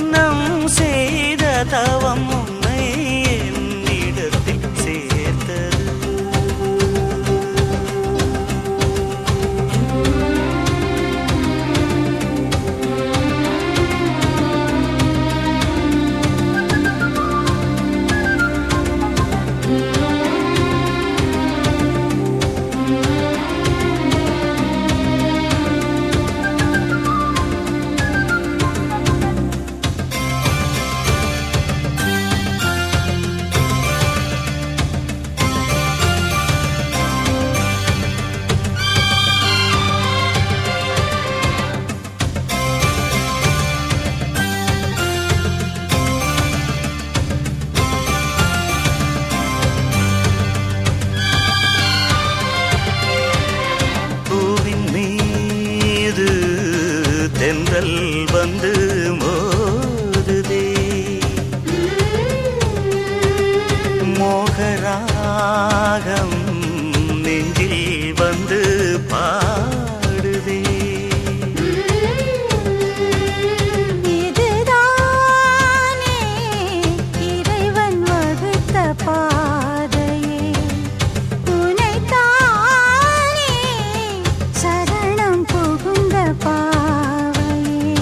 முன்னம் செய்த தவம் உன்னை என்னிடத்தில் சேர்த்தது பூவின் மீது தென்றல் வந்து மோதுதே மோகராகம் நெஞ்சில் வந்து பாடுதே இதுதானே இறைவன் வகுத்த பாதையே உனைத்தானே சரணம் புகுந்த பாவையே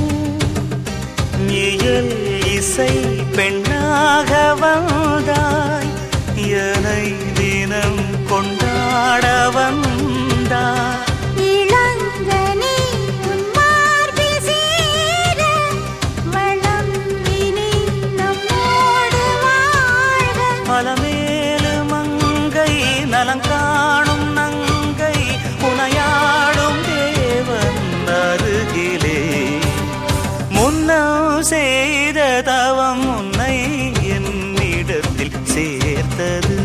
இயல் இசை பெண்ணாக வந்தாய் என்னை தினம் கொண்டாட வந்தாய் இளங்கனி உன் மார்பில் சேர வளம் இனி நம்மோடு வாழ்க அலமேலு மங்கை நலங்காணும் நங்கை புனையாடும் தேவன் அருகிலே முன்னம் செய்த தவம் உன்னை என்னிடத்தில் சேர்த்தது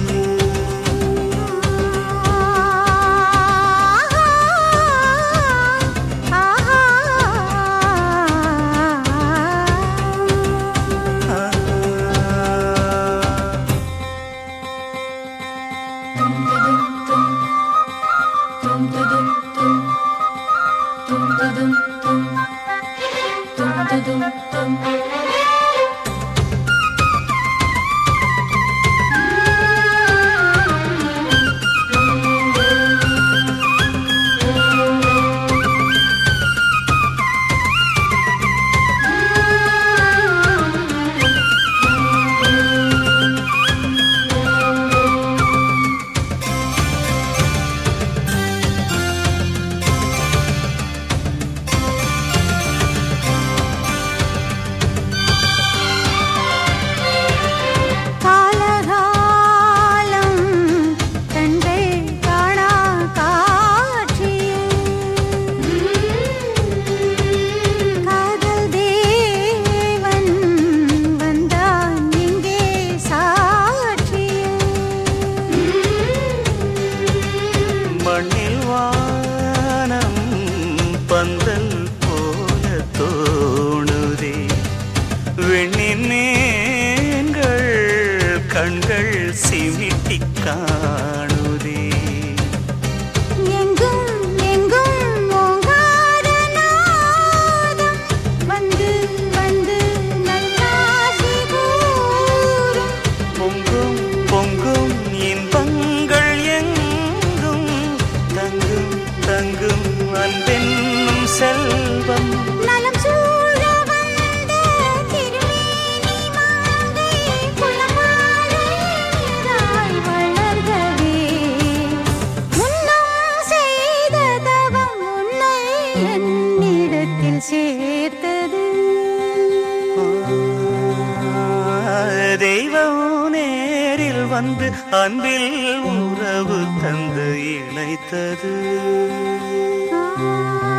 காலகாலம் கண்கள் காணா காட்சியே காதல் தேவன் வந்தான் இங்கே சாட்சியே மண்ணில் வானம் பந்தல் போல தோணுதே வெண்ணின் மீன்கள் கண்கள் சிமிட்டி காணுதே எங்கும் எங்கும் ஓங்கார நாதம் வந்து வந்து நல்லாசி கூறும் பொங்கும் பொங்கும் இன்பங்கள் எங்கும் தங்கும் தங்கும் அன்பென்னும் செல்வம் நலம் சூழ வந்த திருமேனி மாலை குளமாலையாய் வளர்கவே முன்னம் செய்த தவம் உன்னை என்னிடத்தில் சேர்த்தது தெய்வம் நேரில் வந்து அன்பில் உறவு தந்து இணைத்தது ஆ